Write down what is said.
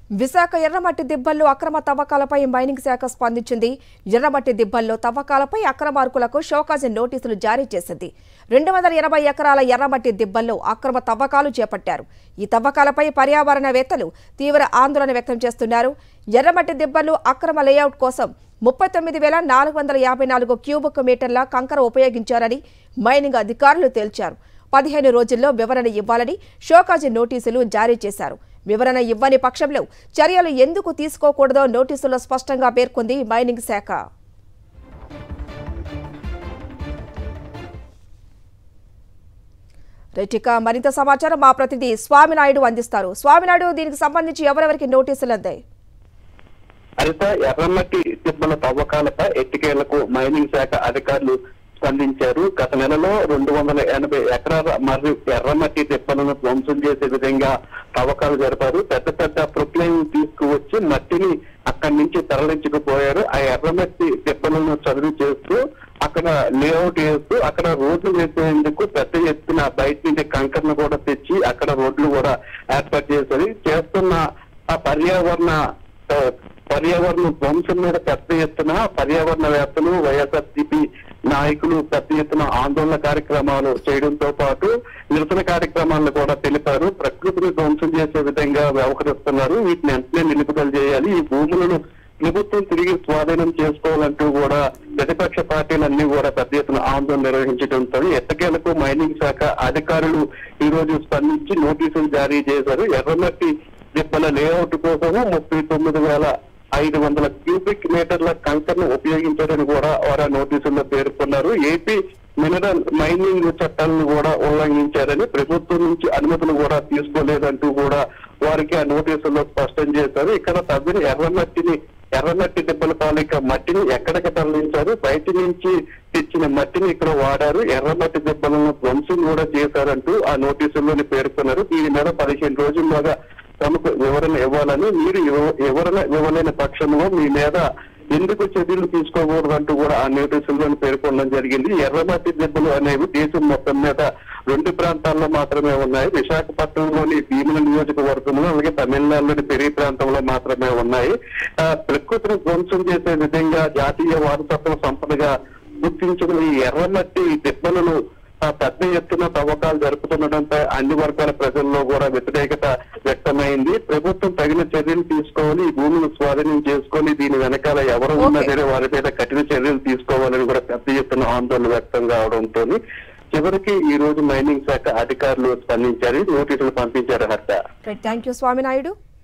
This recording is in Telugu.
విశాఖ ఎర్రమట్టి దిబ్బల్లో అక్రమ తవ్వకాలపై మైనింగ్ శాఖ స్పందించింది ఎర్రమట్టి దిబ్బల్లో తవ్వకాలపై అక్రమార్కులకు షోకాజీ నోటీసులు జారీ చేసింది రెండు వందల ఎనభై ఎకరాల ఎర్రమట్టి దిబ్బల్లో అక్రమ తవ్వకాలు చేపట్టారు ఈ తవ్వకాలపై పర్యావరణవేత్తలు తీవ్ర ఆందోళన వ్యక్తం చేస్తున్నారు ఎర్రమట్టి దిబ్బలు అక్రమ లేఅవుట్ కోసం ముప్పై తొమ్మిది వేల నాలుగు వందల యాభై నాలుగు క్యూబిక్ మీటర్ల కంకర ఉపయోగించారని మైనింగ్ అధికారులు తేల్చారు పదిహేను రోజుల్లో వివరణ ఇవ్వాలని షోకాజీ నోటీసులు జారీ చేశారు వివరణ ఇవ్వని పక్షంలో చర్యలు ఎందుకు తీసుకోకూడదో నోటీసులో స్పష్టంగా పేర్కొంది మైనింగ్ శాఖ రైటిక మరింత సమాచారం మా ప్రతినిధి స్వామినాయుడు అందిస్తారు స్వామినాయుడు దీనికి సంబంధించి ఎవరెవరికి నోటీసులు అందాయి హరిత ఎర్రమట్టి తిప్పల తవ్వకాలపై ఎట్టికేలకు మైనింగ్ శాఖ అధికారులు స్పందించారు గత నెలలో రెండు వందల ఎనభై ఎకరాల మరియు ఎర్రమట్టి తిప్పలను ధ్వంసం చేసే విధంగా తవ్వకాలు జరిపారు పెద్ద పెద్ద ప్రొక్లైన్ తీసుకువచ్చి మట్టిని అక్కడి నుంచి తరలించుకుపోయారు ఆ ఎర్రమట్టి తిప్పలను చదువు చేస్తూ అక్కడ లేఅవుట్ చేస్తూ అక్కడ రోడ్లు వేసేందుకు పెద్ద ఎత్తున బయట నుండి కంకర్ను కూడా తెచ్చి అక్కడ రోడ్లు కూడా ఏర్పాటు చేశారు చేస్తున్న ఆ పర్యావరణ ఆ, పర్యావరణ ధ్వంసం మీద పెద్ద ఎత్తున పర్యావరణవేత్తలు వైఎస్ఆర్సీపీ నాయకులు పెద్ద ఎత్తున ఆందోళన కార్యక్రమాలు చేయడంతో పాటు నిరసన కార్యక్రమాలను కూడా తెలిపారు ప్రకృతిని ధ్వంసం చేసే విధంగా వ్యవహరిస్తున్నారు వీటిని వెంటనే నిలుపుదల చేయాలి ఈ భూములను ప్రభుత్వం తిరిగి స్వాధీనం చేసుకోవాలంటూ కూడా ప్రతిపక్ష పార్టీలన్నీ కూడా పెద్ద ఎత్తున ఆందోళన నిర్వహించడంతో ఎట్టకేలకు మైనింగ్ శాఖ అధికారులు ఈ రోజు స్పందించి నోటీసులు జారీ చేశారు ఎర్రమట్టి దిబ్బల లేఅవుట్ కోసము ముప్పై తొమ్మిది వేల ఐదు వందల క్యూబిక్ మీటర్ల కంకర్ను ఉపయోగించారని కూడా వారు ఆ నోటీసుల్లో పేర్కొన్నారు ఏపీ మినరల్ మైనింగ్ చట్టాలను కూడా ఉల్లంఘించారని ప్రభుత్వం నుంచి అనుమతులు కూడా తీసుకోలేదంటూ కూడా వారికి ఆ నోటీసుల్లో స్పష్టం చేశారు ఇక్కడ తవ్విన ఎర్రమట్టిని ఎర్రమట్టి దిబ్బల తాలూకా మట్టిని ఎక్కడికి తరలించారు బయట నుంచి తెచ్చిన మట్టిని ఇక్కడ వాడారు ఎర్రమట్టి దిబ్బలను ధ్వంసం కూడా చేశారంటూ ఆ నోటీసుల్లోని పేర్కొన్నారు దీని మీద పదిహేను రోజుల్లోగా తమకు వివరణ ఇవ్వాలని మీరు ఇవ్వ- వివరణ ఇవ్వలేని పక్షంలో మీ మీద ఎందుకు చర్యలు తీసుకోకూడదంటూ కూడా ఆ నోటీసుల్లో పేర్కొనడం జరిగింది ఎర్రమట్టి దెబ్బలు అనేవి దేశం మొత్తం మీద రెండు ప్రాంతాల్లో మాత్రమే ఉన్నాయి విశాఖపట్నంలోని భీముల నియోజకవర్గంలో అలాగే తమిళనాడులోని పెరి ప్రాంతంలో మాత్రమే ఉన్నాయి ఆ, ప్రకృతిని ధ్వంసం చేసే విధంగా జాతీయ వారసత్వ సంపదగా గుర్తించిన ఈ ఎర్రమట్టి దెబ్బలను ఆ పెద్ద ఎత్తున తవ్వకాలు జరుపుతుండటంపై అన్ని వర్గాల ప్రజల్లో కూడా వ్యతిరేకత వ్యక్తమైంది ప్రభుత్వం తగిన చర్యలు తీసుకోవాలి ఈ భూమిని స్వాధీనం చేసుకొని దీని వెనకాల ఎవరు Okay. ఉన్నా సరే వారి మీద కఠిన చర్యలు తీసుకోవాలని కూడా పెద్ద ఎత్తున ఆందోళన వ్యక్తం కావడంతో చివరికి ఈ రోజు మైనింగ్ శాఖ అధికారులు స్పందించారు నోటీసులు పంపించారు హర్ష థ్యాంక్ యూ స్వామినాయుడు